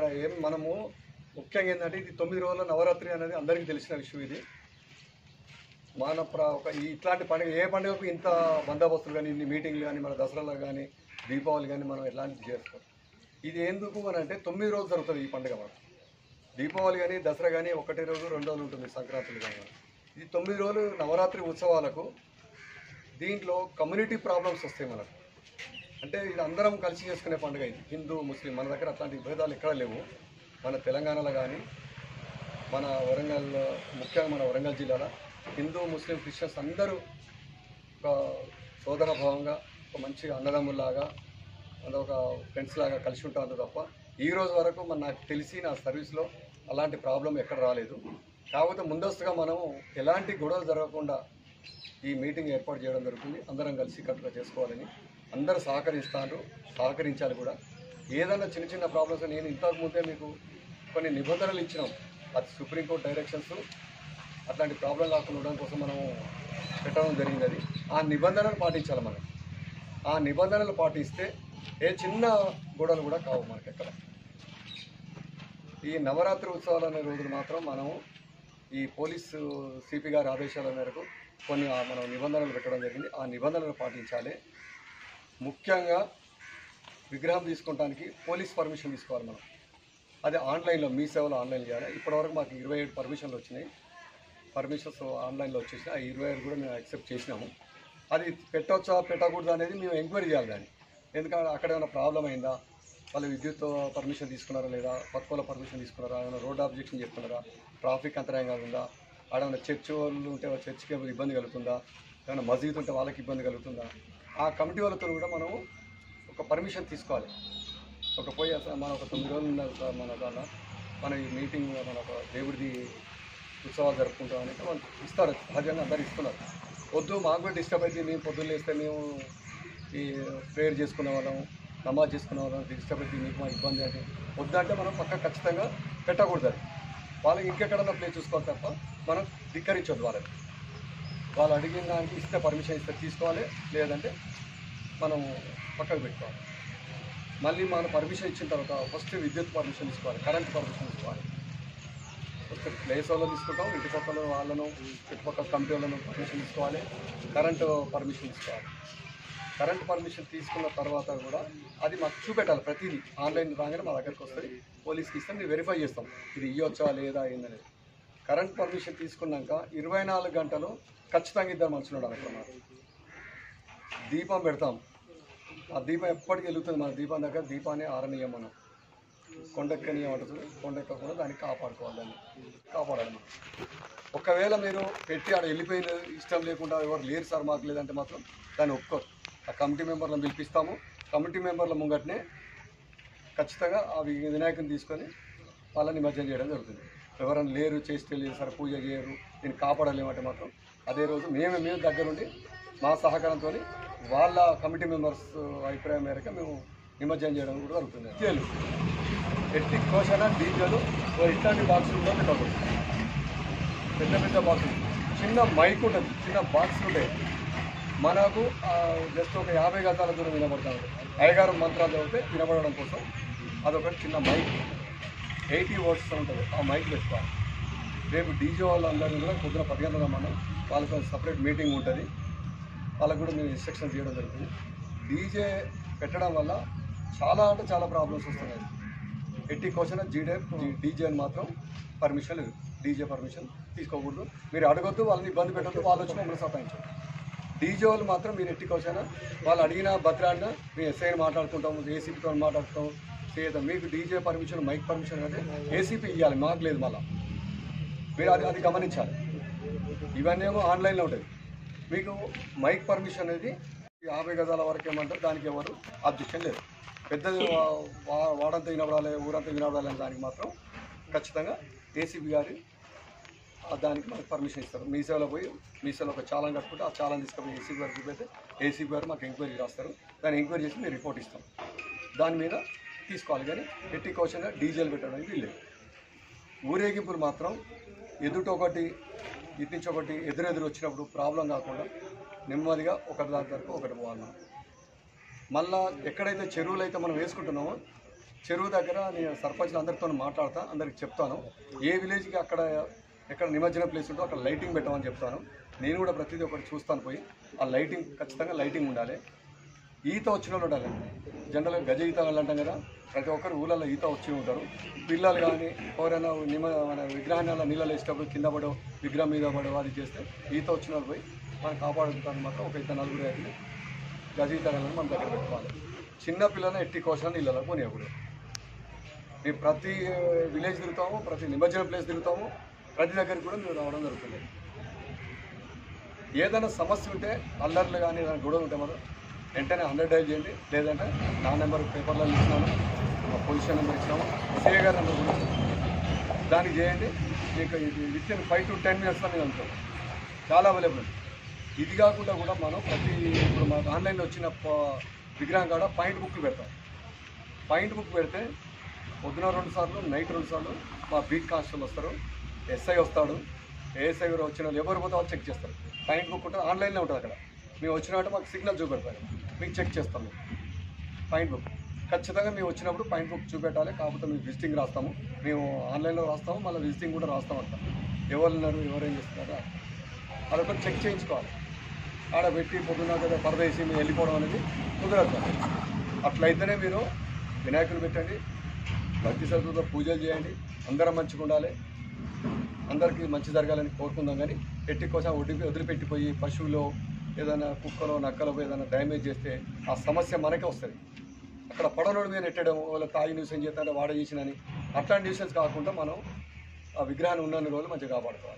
ఇక్కడ ఏం మనము ముఖ్యంగా ఏంటంటే ఇది తొమ్మిది రోజుల నవరాత్రి అనేది అందరికీ తెలిసిన విషయం ఇది మన ప్ర ఒక ఈ ఇట్లాంటి పండుగ ఏ పండుగకు ఇంత బందోబస్తులు కానీ ఇన్ని మీటింగ్లు కానీ మన దసరాలో కానీ దీపావళి కానీ మనం ఎట్లాంటివి చేసుకోం ఇది ఎందుకు అని అంటే తొమ్మిది రోజులు జరుగుతుంది ఈ పండుగ మనకు దీపావళి కానీ దసరా కానీ ఒకటి రోజు రెండు రోజులు ఉంటుంది సంక్రాంతి కానీ ఇది తొమ్మిది రోజులు నవరాత్రి ఉత్సవాలకు దీంట్లో కమ్యూనిటీ ప్రాబ్లమ్స్ వస్తాయి మనకు అంటే ఇది అందరం కలిసి చేసుకునే పండుగ ఇది హిందూ ముస్లిం మన దగ్గర అట్లాంటి భేదాలు ఎక్కడ లేవు మన తెలంగాణలో కానీ మన వరంగల్ ముఖ్యంగా మన వరంగల్ జిల్లాలో హిందూ ముస్లిం క్రిస్టియన్స్ అందరూ ఒక సోదర భావంగా ఒక మంచి అన్నదమ్ముల్లాగా అంటే ఒక ఫ్రెండ్స్ లాగా కలిసి ఉంటారు తప్ప ఈ రోజు వరకు మన నాకు తెలిసి నా సర్వీస్లో అలాంటి ప్రాబ్లం ఎక్కడ రాలేదు కాకపోతే ముందస్తుగా మనం ఎలాంటి గొడవలు జరగకుండా ఈ మీటింగ్ ఏర్పాటు చేయడం జరుగుతుంది అందరం కలిసి కట్టుగా చేసుకోవాలని అందరూ సహకరిస్తారు సహకరించాలి కూడా ఏదైనా చిన్న చిన్న ప్రాబ్లమ్స్ నేను ఇంతకు ముందే మీకు కొన్ని నిబంధనలు ఇచ్చినాం అది సుప్రీంకోర్టు డైరెక్షన్స్ అట్లాంటి ప్రాబ్లం కాకుండా ఉండడం కోసం మనం పెట్టడం జరిగింది అది ఆ నిబంధనలు పాటించాలి మనం ఆ నిబంధనలు పాటిస్తే ఏ చిన్న గొడవలు కూడా కావు మనకి ఎక్కడ ఈ నవరాత్రి ఉత్సవాలు అనే రోజులు మాత్రం మనం ఈ పోలీసు సిపి గారి ఆదేశాల మేరకు కొన్ని ఆ మనం నిబంధనలు పెట్టడం జరిగింది ఆ నిబంధనలు పాటించాలి ముఖ్యంగా విగ్రహం తీసుకోవడానికి పోలీస్ పర్మిషన్ తీసుకోవాలి మనం అది ఆన్లైన్లో మీ సేవలో ఆన్లైన్ చేయాలి ఇప్పటివరకు మాకు ఇరవై ఏడు పర్మిషన్లు వచ్చినాయి పర్మిషన్స్ ఆన్లైన్లో వచ్చేసి ఆ ఇరవై ఏడు కూడా మేము యాక్సెప్ట్ చేసినాము అది పెట్టవచ్చా పెట్టకూడదు అనేది మేము ఎంక్వైరీ చేయాలి దాన్ని ఎందుకంటే అక్కడ ఏమైనా ప్రాబ్లం అయిందా వాళ్ళు విద్యుత్ పర్మిషన్ తీసుకున్నారా లేదా పత్కోల పర్మిషన్ తీసుకున్నారా ఏమైనా రోడ్ ఆబ్జెక్షన్ చెప్తున్నారా ట్రాఫిక్ అంతరాయంగా ఉందా ఆడ ఏమైనా చర్చ్ వాళ్ళు ఉంటే వాళ్ళ చర్చ్కి ఏమైనా ఇబ్బంది కలుగుతుందా ఏమైనా మసీద్ ఉంటే వాళ్ళకి ఇబ్బంది కలుగుతుందా ఆ కమిటీ వాళ్ళతో కూడా మనము ఒక పర్మిషన్ తీసుకోవాలి ఒక పోయి అసలు మన ఒక తొమ్మిది రోజులు ఉన్నారు సార్ మన దానిలో మన ఈ మీటింగ్ మన ఒక దేవుడిది ఉత్సవాలు జరుపుకుంటాం అని మనం ఇస్తారు సహజంగా అందరు ఇస్తున్నారు వద్దు మాకు కూడా డిస్టర్బ్ అయితే మేము పొద్దున్న లేస్తే మేము ఈ ప్రేయర్ చేసుకునే వాళ్ళం నమాజ్ చేసుకునే వాళ్ళం డిస్టర్బ్ అయితే మీకు మా ఇబ్బంది అంటే వద్దంటే మనం పక్క ఖచ్చితంగా పెట్టకూడదు అది వాళ్ళకి ఇంకెక్కడన్నా ప్లేస్ చూసుకోవాలి తప్ప మనం ధిక్కరించొద్దు వాళ్ళకి వాళ్ళు అడిగిన దానికి ఇస్తే పర్మిషన్ ఇస్తే తీసుకోవాలి లేదంటే మనం పక్కకు పెట్టుకోవాలి మళ్ళీ మనం పర్మిషన్ ఇచ్చిన తర్వాత ఫస్ట్ విద్యుత్ పర్మిషన్ తీసుకోవాలి కరెంట్ పర్మిషన్ తీసుకోవాలి ఫస్ట్ ప్లేస్ వాళ్ళు తీసుకుంటాం ఇంటి పక్కల వాళ్ళను చుట్టుపక్కల కమిటీ వాళ్ళను పర్మిషన్ తీసుకోవాలి కరెంటు పర్మిషన్ తీసుకోవాలి కరెంట్ పర్మిషన్ తీసుకున్న తర్వాత కూడా అది మాకు చూపెట్టాలి ప్రతిదీ ఆన్లైన్ రాగానే మా దగ్గరికి వస్తుంది పోలీస్కి ఇస్తే మేము వెరిఫై చేస్తాం ఇది ఇవ్వచ్చా లేదా ఏందనేది కరెంట్ పర్మిషన్ తీసుకున్నాక ఇరవై నాలుగు గంటలు ఖచ్చితంగా ఇద్దరు మనుషులు ఉండాలి అక్కడ మాకు దీపం పెడతాం ఆ దీపం ఎప్పటికీ వెలుగుతుంది మన దీపం దగ్గర దీపాన్ని ఆరనీయం మనం కొండెక్కనీయం అంటుంది కొండెక్కకుండా దాన్ని కాపాడుకోవాలి దాన్ని కాపాడాలి మనం ఒకవేళ మీరు పెట్టి ఆడ వెళ్ళిపోయిన ఇష్టం లేకుండా ఎవరు లేరు సార్ మాకు లేదంటే మాత్రం దాన్ని ఒప్పుకోరు ఆ కమిటీ మెంబర్లను పిలిపిస్తాము కమిటీ మెంబర్ల ముంగటనే ఖచ్చితంగా ఆ వి- వినాయకుని తీసుకొని వాళ్ళని నిమజ్జనం చేయడం జరుగుతుంది ఎవరైనా లేరు చేసి తెలియదు సార్ పూజ చేయరు దీన్ని కాపాడలేమంటే మాత్రం అదే రోజు మేము మేము దగ్గరుండి మా సహకారంతో వాళ్ళ కమిటీ మెంబర్స్ అభిప్రాయం మేరకు మేము నిమజ్జనం చేయడం కూడా జరుగుతుంది డీజేలు ఎట్టి కోశన డీజేలు ఓ ఇట్లాంటి బాక్సులు కూడా పెట్టకూడదు పెద్ద పెద్ద బాక్సులు చిన్న మైక్ ఉంటుంది చిన్న బాక్స్ ఉంటాయి మనకు జస్ట్ ఒక యాభై గజాల దూరం వినబడతా ఉంటుంది అయ్యగారు మంత్రాలు చదివితే వినబడడం కోసం అదొకటి చిన్న మైక్ ఎయిటీ వర్డ్స్ ఉంటుంది ఆ మైక్ పెట్టుకోవాలి రేపు డీజే వాళ్ళందరినీ కూడా పొద్దున పది గంటల మనం వాళ్ళతో సపరేట్ మీటింగ్ ఉంటుంది వాళ్ళకు కూడా మేము ఇన్స్ట్రక్షన్స్ చేయడం జరుగుతుంది డీజే పెట్టడం వల్ల చాలా అంటే చాలా ప్రాబ్లమ్స్ వస్తున్నాయి ఎట్టి క్వశ్చన్ జీడే డీజే అని మాత్రం పర్మిషన్ లేదు డీజే పర్మిషన్ తీసుకోకూడదు మీరు అడగొద్దు వాళ్ళని ఇబ్బంది పెట్టద్దు వాళ్ళు వచ్చి మమ్మల్ని సతాయించారు డీజే వాళ్ళు మాత్రం మీరు ఎట్టి క్వశ్చన్ వాళ్ళు అడిగిన బతిలాడినా మేము ఎస్ఐని మాట్లాడుకుంటాం ఏసీపీతో మాట్లాడుతాం చేద్దాం మీకు డీజే పర్మిషన్ మైక్ పర్మిషన్ అంటే ఏసీపీ ఇవ్వాలి మాకు లేదు మళ్ళీ మీరు అది అది గమనించాలి ఇవన్నీ ఏమో ఆన్లైన్లో ఉంటుంది మీకు మైక్ పర్మిషన్ అనేది యాభై గజాల వరకు ఏమంటారు దానికి ఎవరు అబ్జెక్షన్ లేదు పెద్దది వా- వా- వాడంతా వినబడాలి ఊరంతా వినబడాలి అనే దానికి మాత్రం ఖచ్చితంగా ఏసీబీ గారి ఆ దానికి మనకు పర్మిషన్ ఇస్తారు మీ సేవలో పోయి మీ సేవలో ఒక చాలాన్ కట్టుకుంటే ఆ చాలాన్ తీసుకుపోయి ఏసీబీ గారికి చూపెడితే ఏసీబీ గారు మాకు ఎంక్వైరీ రాస్తారు దాన్ని ఎంక్వైరీ చేసి మేము రిపోర్ట్ ఇస్తాం దాని మీద తీసుకోవాలి కానీ ఎట్టి క్వశ్చన్గా డీజేలు పెట్టడానికి వీల్లేదు ఊరేగింపులు మాత్రం ఎదుట ఒకటి ఇటు నుంచి ఒకటి ఎదురెదురు వచ్చినప్పుడు ప్రాబ్లం కాకుండా నెమ్మదిగా ఒకటి దాని వరకు ఒకటి పోవాలి మనం మళ్ళా ఎక్కడైతే చెరువులు అయితే మనం వేసుకుంటున్నామో చెరువు దగ్గర నేను సర్పంచ్లు అందరితో మాట్లాడతా అందరికి చెప్తాను ఏ విలేజ్కి అక్కడ ఎక్కడ నిమజ్జన ప్లేస్ ఉందో అక్కడ లైటింగ్ పెట్టమని చెప్తాను నేను కూడా ప్రతిదీ ఒకటి చూస్తాను పోయి ఆ లైటింగ్ ఖచ్చితంగా లైటింగ్ ఉండాలి ఈత వచ్చిన వాళ్ళు ఉండాలి జనరల్గా గజ ఈత వాళ్ళు అంటాం కదా ప్రతి ఒక్కరు ఊళ్ళల్లో ఈత వచ్చి ఉంటారు పిల్లలు కానీ ఎవరైనా నిమ మన విగ్రహాన్ని అలా నీళ్ళలో వేసేటప్పుడు కింద పడో విగ్రహం మీద పడో అది చేస్తే ఈత వచ్చిన వాళ్ళు పోయి మనం కాపాడుకుంటాను మాత్రం ఒక ఇద్దరు నలుగురు అయితే గజ ఈత వాళ్ళని మన దగ్గర పెట్టుకోవాలి చిన్న పిల్లల్ని ఎట్టి కోసిన నీళ్ళలో పోనీయకూడదు మేము ప్రతి విలేజ్ తిరుగుతాము ప్రతి నిమజ్జన ప్లేస్ తిరుగుతాము ప్రతి దగ్గరికి కూడా మేము రావడం జరుగుతుంది ఏదైనా సమస్య ఉంటే అల్లర్లు కానీ ఏదైనా గొడవ ఉంటే మనం వెంటనే హండ్రెడ్ డైల్ చేయండి లేదంటే నా నెంబర్ పేపర్లో ఇచ్చినాను మా పొజిషన్ నెంబర్ ఇచ్చినాము సిఏ గారి నెంబర్ కూడా ఇచ్చినాము. దానికి చేయండి మీకు ఇది within five to ten మినిట్స్లో నేను ఉంటాం చాలా అవైలబుల్ ఉంది ఇది కాకుండా కూడా మనం ప్రతి ఇప్పుడు మాకు ఆన్లైన్లో వచ్చిన ప- విగ్రహం కాడ పాయింట్ బుక్లు పెడతాం పాయింట్ బుక్ పెడితే పొద్దున రెండు సార్లు నైట్ రెండు సార్లు మా బీట్ కానిస్టేబుల్ వస్తారు ఎస్ఐ వస్తాడు ఏఎస్ఐ గారు వచ్చిన వాళ్ళు ఎవరు పోతే వాళ్ళు చెక్ చేస్తారు పాయింట్ బుక్ ఉంటుంది ఆన్లైన్లో ఉంటుంది అక్కడ మేము వచ్చినట్టు మాకు సిగ్నల్ చూపెడతారు మీకు చెక్ చేస్తాం మేము పాయింట్ బుక్ ఖచ్చితంగా మేము వచ్చినప్పుడు పాయింట్ బుక్ చూపెట్టాలి కాకపోతే మేము విజిటింగ్ రాస్తాము మేము ఆన్లైన్లో రాస్తాము మళ్ళీ విజిటింగ్ కూడా రాస్తాం అంట ఎవరు ఉన్నారు ఎవరు ఏం చేస్తున్నారా అదొకటి చెక్ చేయించుకోవాలి ఆడ పెట్టి పొద్దున్న కదా పరదేసి మేము వెళ్ళిపోవడం అనేది కుదరదు అట్లయితేనే మీరు వినాయకులు పెట్టండి భక్తి శ్రద్ధతో పూజలు చేయండి అందరం మంచిగా ఉండాలి అందరికీ మంచి జరగాలని కోరుకుందాం కానీ పెట్టి కోసం వదిలి వదిలిపెట్టిపోయి పశువులు ఏదైనా కుక్కలో నక్కలో ఏదైనా డ్యామేజ్ చేస్తే ఆ సమస్య మనకే వస్తుంది అక్కడ పడవలోడి మీద నెట్టడం వాళ్ళ తాగి న్యూసెన్స్ చేస్తే వాడ చేసినని అట్లాంటి న్యూసెన్స్ కాకుండా మనం ఆ విగ్రహాన్ని ఉన్న రోజులు మంచిగా కాపాడుకోవాలి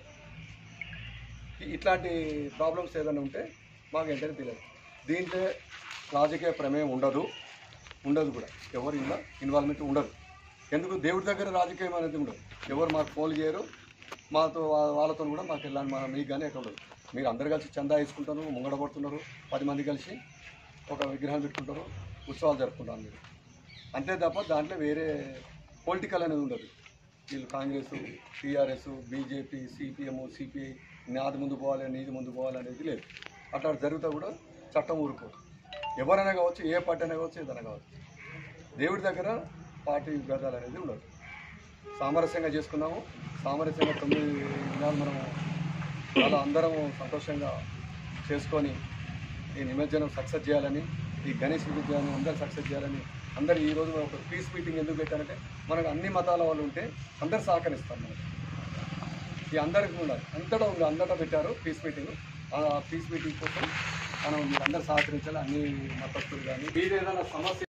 ఇ- ఇట్లాంటి ప్రాబ్లమ్స్ ఏదైనా ఉంటే మాకు వెంటనే తెలియదు దీంట్లో రాజకీయ ప్రమేయం ఉండదు ఉండదు కూడా ఎవరు ఇలా ఇన్వాల్వ్మెంట్ ఉండదు ఎందుకు దేవుడి దగ్గర రాజకీయం అనేది ఉండదు ఎవరు మాకు ఫోన్ చేయరు మాతో వా- వాళ్ళతో కూడా మాకు వెళ్ళాలి మా మీకు కానీ ఎక్కడ ఉండదు మీరు అందరు కలిసి చందా వేసుకుంటారు ముంగడ పడుతున్నారు పది మంది కలిసి ఒక విగ్రహం పెట్టుకుంటారు ఉత్సవాలు జరుపుకుంటారు మీరు అంతే తప్ప దాంట్లో వేరే పొలిటికల్ అనేది ఉండదు వీళ్ళు Congress TRS BJP CPM CPI నాది ముందు పోవాలి నీది ముందు పోవాలి అనేది లేదు అట్లా జరుగుతా కూడా చట్టం ఊరుకోదు ఎవరైనా కావచ్చు ఏ పార్టీ అయినా కావచ్చు ఏదైనా కావచ్చు దేవుడి దగ్గర పార్టీ విభేదాలు అనేది ఉండదు సామరస్యంగా చేసుకున్నాము సామరస్యంగా తొమ్మిది దినాలు మనం చాలా అందరం సంతోషంగా చేసుకొని ఈ నిమజ్జనం సక్సెస్ చేయాలని ఈ గణేష్ విద్యాన్ని అందరూ సక్సెస్ చేయాలని అందరు ఈ రోజు ఒక పీస్ మీటింగ్ ఎందుకు పెట్టారంటే మనకు అన్ని మతాల వాళ్ళు ఉంటే అందరు సహకరిస్తారు మనకి ఈ అందరికీ ఉండాలి అంతటా ఉంది అంతటా పెట్టారు పీస్ మీటింగ్ ఆ పీస్ మీటింగ్ కోసం మనం మీరు అందరు సహకరించాలి అన్ని మతస్థులు కానీ మీరు ఏదైనా సమస్య